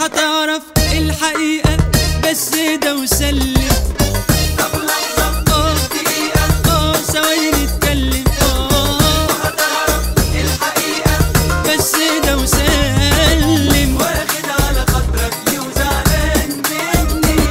وهتعرف الحقيقة بس ده وسلم طب لحظة اه دقيقة اه ثواني نتكلم اه هتعرف الحقيقة بس ده وسلم واخد على خاطرك ليه وزعلان مني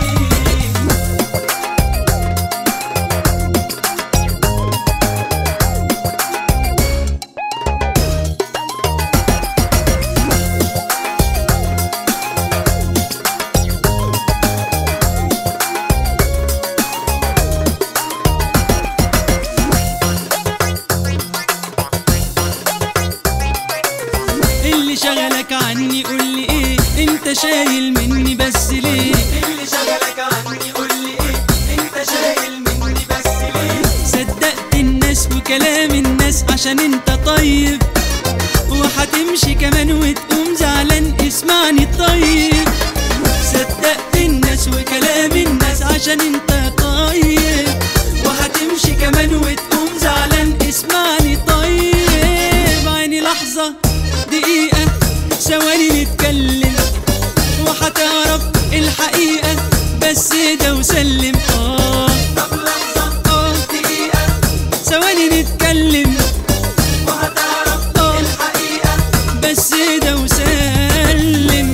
اللي شغلك عني قولي ايه انت شايل مني بس ليه اللي شغلك عني قولي ايه انت شايل مني بس ليه صدقت الناس وكلام الناس عشان انت طيب وهتمشي كمان وتقوم زعلان اسمعني طيب صدقت الناس وكلام الناس عشان انت طيب وهتمشي كمان وتقوم زعلان اسمعني طيب عيني لحظة دقيقة ثواني نتكلم وهتعرف الحقيقة بس ده وسلم اه طب لحظة اه دقيقة ثواني نتكلم وهتعرف آه. الحقيقة بس ده وسلم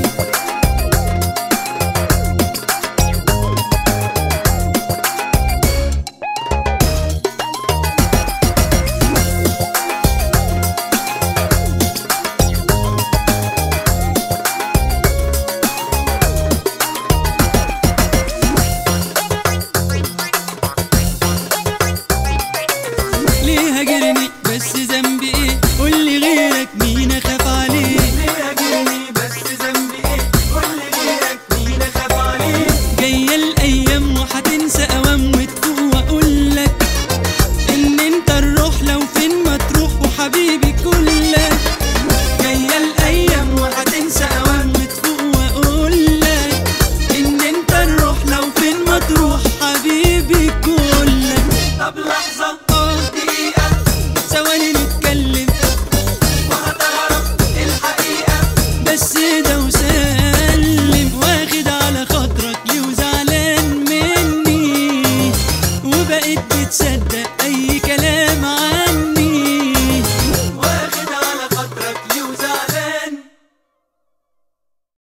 ليه هاجرني بس ذنبي ايه قولي غيرك مين اخاف عليه ليه هاجرني بس ذنبي ايه قولي غيرك مين اخاف عليه